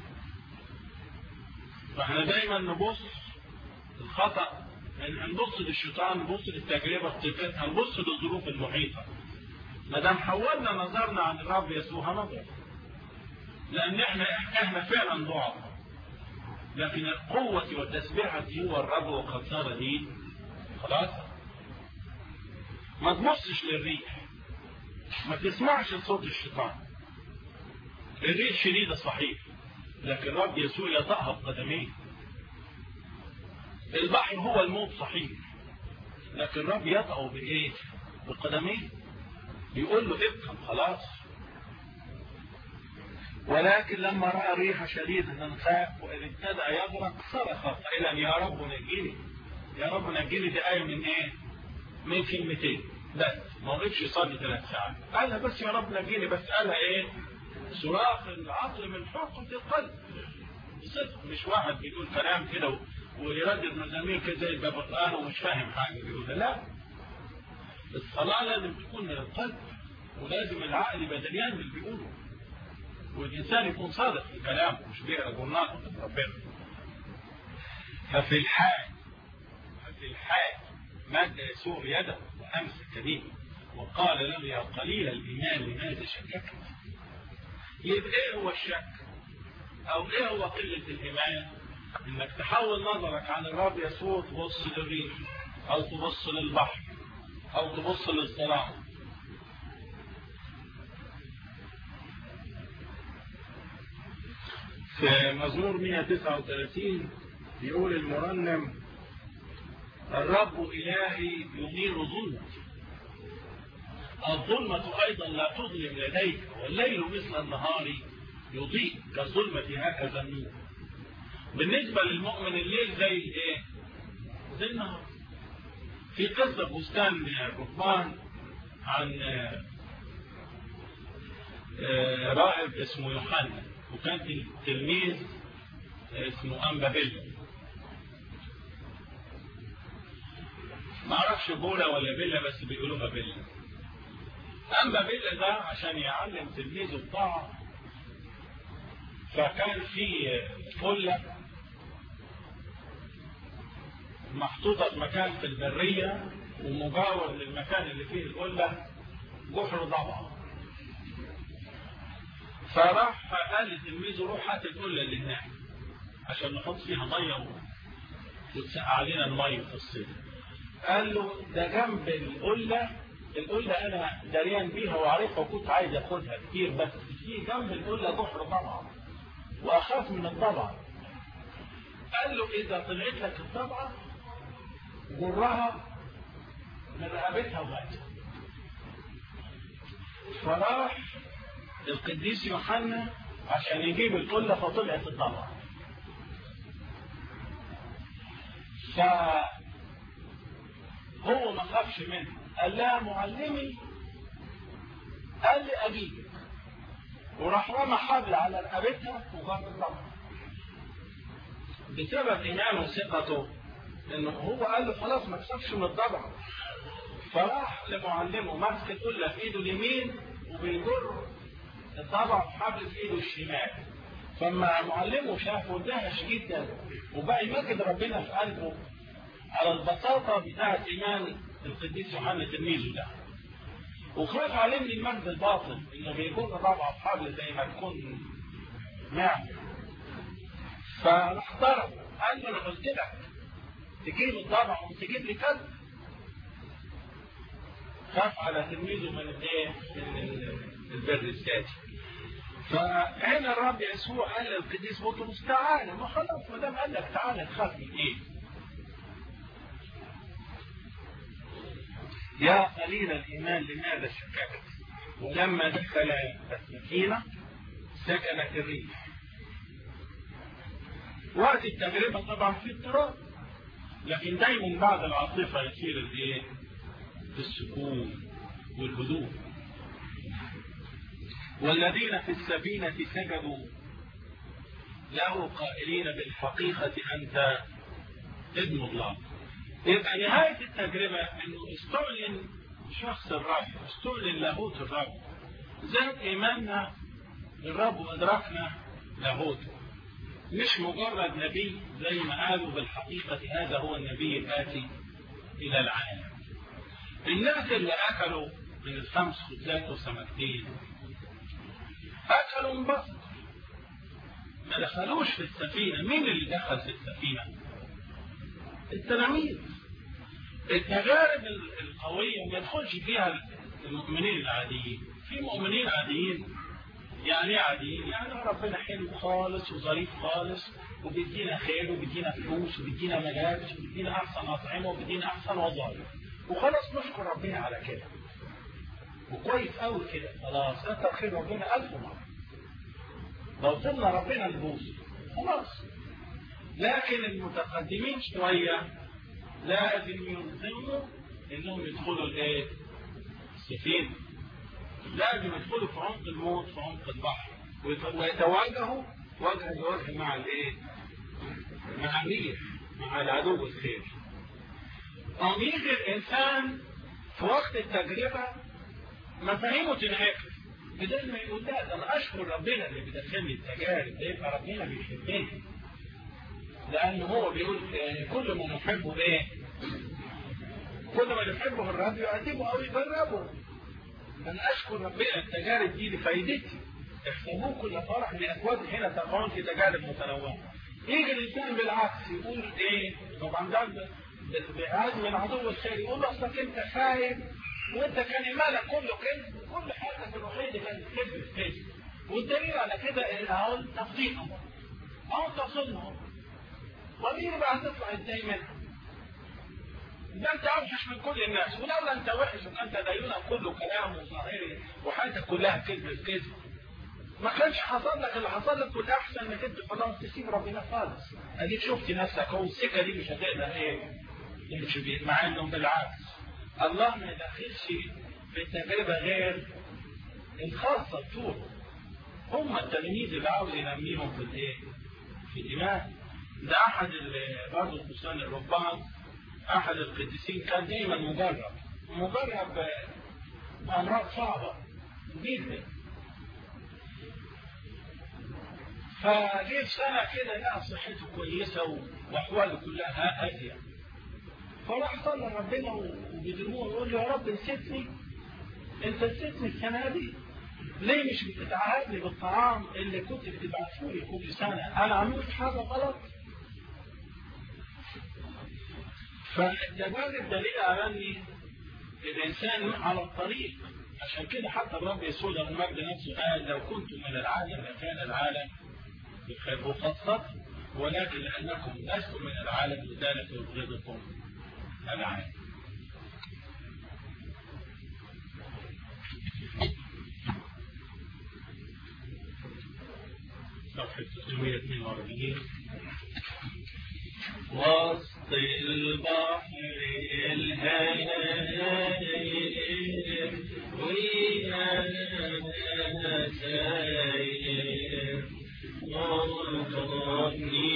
فاحنا دايما نبص الخطأ ان نبص للشيطان نبص للتجربة بتاعتها نبص للظروف المحيطة ما دام حولنا نظرنا عن الرب يسوع هنضعف لان احنا احنا فعلا ضعف لكن القوة والتسبيحة هو الرب وقد صار دي خلاص ما تبصش للريح ما تسمعش صوت الشيطان الريح شديدة صحيح لكن الرب يسوع يطأها بقدميه البحر هو الموت صحيح لكن الرب يطأه بإيه بقدميه يقول له افهم خلاص ولكن لما رأى ريحة شديدة خاف وإذ ابتدأ يغرق صرخ قائلا يا رب نجيني يا رب نجيني دي آية من إيه؟ من كلمتين بس ما وقفش يصلي ثلاث ساعات قالها بس يا رب نجيني بس قالها إيه؟ صراخ العقل من حقة القلب صدق مش واحد بيقول كلام كده ويردد مزامير كده زي البابقان ومش فاهم حاجة بيقول لا الصلاة لازم تكون من القلب ولازم العقل يبقى دليان باللي بيقوله والإنسان يكون صادق في كلامه مش بيقرا جرنات ربنا ففي الحال ففي الحال مد يسوع يده وأمسك به وقال له يا قليل الإيمان لماذا شككت يبقى ايه هو الشك او ايه هو قلة الايمان انك تحول نظرك عن الرب يسوع تبص للريح او تبص للبحر او تبص للظلام في مزمور 139 يقول المرنم الرب إلهي ينير ظلمة الظلمة أيضا لا تظلم لديك والليل مثل النهار يضيء كالظلمة هكذا النور بالنسبة للمؤمن الليل زي ايه زي النهار في قصة بستان ركبان عن راهب اسمه يوحنا وكان تلميذ اسمه أنبا بيلا ما اعرفش بولا ولا بيلا بس بيقولوها بيلا أنبا بيلا ده عشان يعلم تلميذه الطاعة فكان في فلة محطوطة في مكان في البرية ومجاور للمكان اللي فيه القلة جحر ضبع فراح قال لتلميذه روح هات القلة اللي هناك عشان نحط فيها مية وتسقع علينا المية في الصيف قال له ده جنب القلة القلة أنا دريان بيها وعارفها وكنت عايز أخدها كتير بس في جنب القلة جحر ضبع وأخاف من الضبع قال له إذا طلعت لك الضبعة جرها من رقبتها وماتت فراح القديس يوحنا عشان يجيب القلة فطلعت الضبعة فهو ما خافش منها قال لها معلمي قال لي أجيبك وراح رمى حبل على رقبتها وجاب الضبعة بسبب إيمانه وثقته انه هو قال له خلاص ما تخافش من الضبع فراح لمعلمه ماسك القله في ايده اليمين وبيجر الضبع بحبل في ايده الشمال فما معلمه شافه اندهش جدا وبقى يمجد ربنا في قلبه على البساطة بتاعة إيمان القديس يوحنا تلميذه ده وخاف عليه من المجد الباطل إنه بيكون ضبعه بحبل زي ما تكون نعم فراح ضرب قال له أنا قلت لك تجيب الضبع وتجيب لي كلب خاف على تلميذه من الايه من البر الذاتي فهنا الرب يسوع قال للقديس بطرس تعالى ما خلاص ما دام قال لك تعالى تخاف من ايه يا قليل الايمان لماذا شككت ولما دخل السكينه سكنت الريح وقت التجربه طبعا في اضطراب لكن دايما بعد العاصفة يصير الايه السكون والهدوء والذين في السفينة سجدوا له قائلين بالحقيقة أنت ابن الله يبقى نهاية التجربة أنه استعلن شخص الرب استعلن لاهوت الرب زاد إيماننا بالرب وأدركنا لاهوته مش مجرد نبي زي ما قالوا بالحقيقة هذا هو النبي الآتي إلى العالم الناس اللي أكلوا من الخمس خبزات وسمكتين أكلوا انبسطوا ما دخلوش في السفينة مين اللي دخل في السفينة التلاميذ التجارب القوية ما يدخلش فيها المؤمنين العاديين في مؤمنين عاديين يعني ايه عاديين يعني ربنا حلو خالص وظريف خالص وبيدينا خير وبيدينا فلوس وبيدينا مجالس وبيدينا احسن اطعمه وبيدينا احسن وظائف وخلاص نشكر ربنا على كده وكويس قوي كده خلاص كتر خير ربنا الف مره لو سيبنا ربنا نبوظ خلاص لكن المتقدمين شويه لازم يلزموا انهم يدخلوا الايه؟ السفينه لازم يدخلوا في عمق الموت في عمق البحر ويتواجهوا وجها لوجه مع الايه؟ مع الريح مع العدو الخير. قام يجي الانسان في وقت التجربه مفاهيمه تنعكس بدل ما يقول لا ده انا اشكر ربنا اللي بيدخلني التجارب ده يبقى ربنا بيحبني. لأن هو بيقول كل ما نحبه ايه؟ كل ما نحبه الرب يؤدبه أو يجربه. أنا أشكر ربنا التجارب دي لفايدتي. احسبوه كل فرح لأكواد حين تقعون في تجارب متنوعة. يجي الإنسان بالعكس يقول إيه؟ طبعا ده بعزم العدو الخير يقول له أصلك أنت خايف وأنت كان إيمانك كله كذب كل حاجة في الوحيد كانت كذب في كذب. والدليل على كده أهو تصديقه. أهو تصديقه. ومين بقى هتطلع ازاي منها ده انت اوحش من كل الناس ولولا انت وحش وانت دينك كله كلام وظاهري وحياتك كلها كذب الكذب ما كانش حصل لك اللي حصل لك والاحسن انك انت خلاص تسيب ربنا خالص اديك شفت نفسك اهو السكه دي مش هتقدر ايه يمشي بيه مع انه بالعكس الله ما يدخلش في التجربه غير الخاصه بطوله هم التلاميذ اللي عاوز ينميهم في الايه؟ في الايمان ده احد برضه الفستان الربان احد القديسين كان دايما مجرب مجرب بامراض صعبه جدا فجه سنة كده لقى صحته كويسة وأحواله كلها هادية فراح صلى ربنا وبدموع يقول له يا رب نسيتني أنت نسيتني السنة دي ليه مش بتتعهدني بالطعام اللي كنت بتبعته لي كل سنة أنا عملت حاجة غلط فالتجارب دليل على أن الإنسان على الطريق عشان كده حتى الرب يسوع لما المجد نفسه قال لو كنت من العالم لكان العالم يحب خاصة ولكن لأنكم لستم من العالم لذلك يبغضكم العالم صفحة 342 وسط البحر الهادئ ويانا ساير وارضني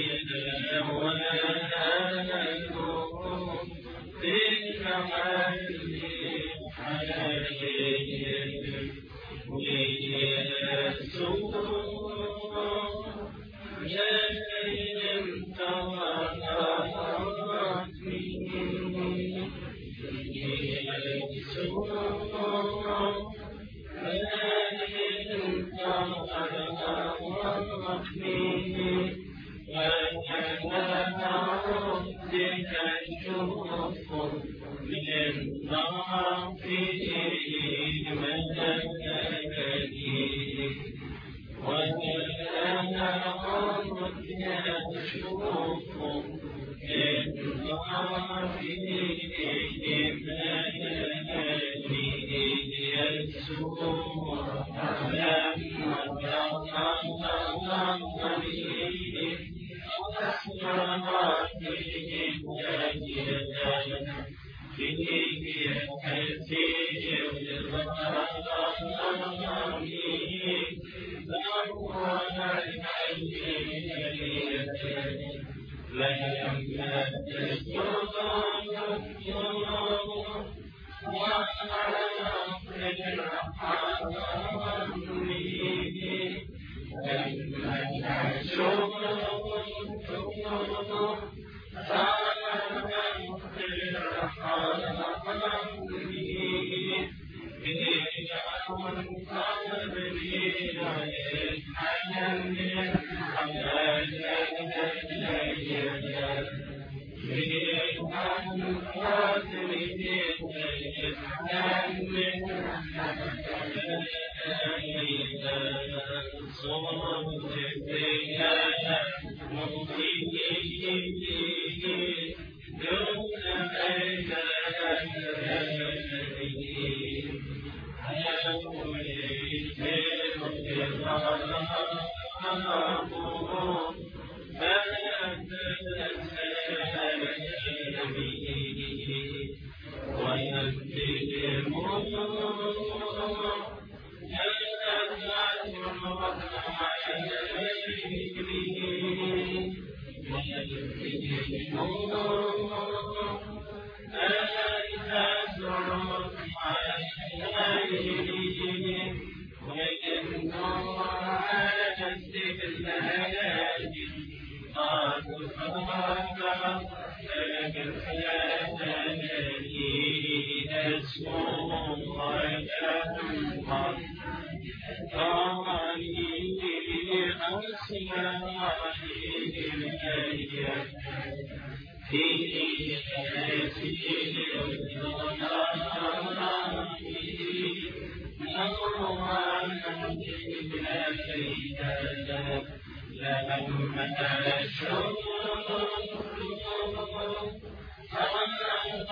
دواءكم بالمعالي حياتي ويسوع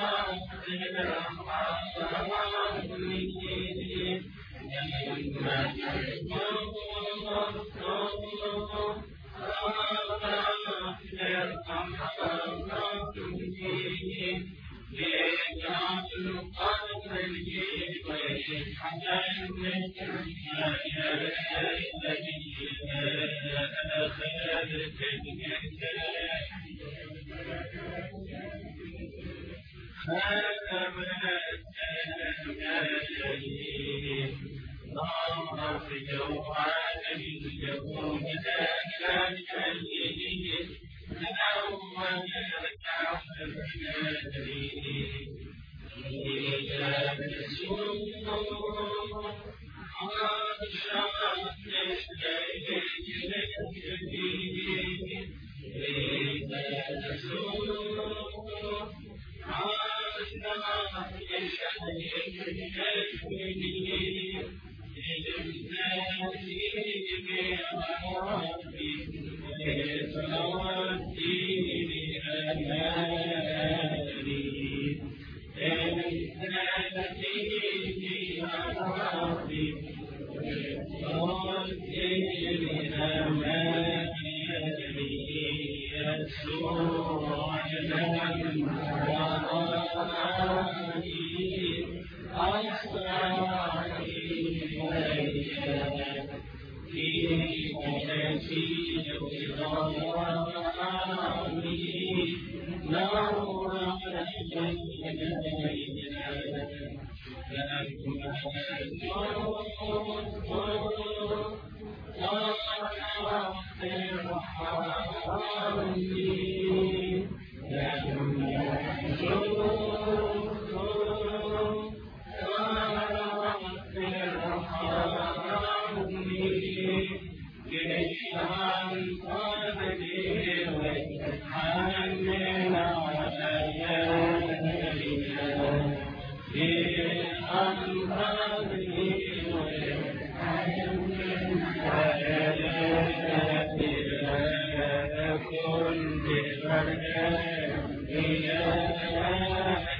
Yeah.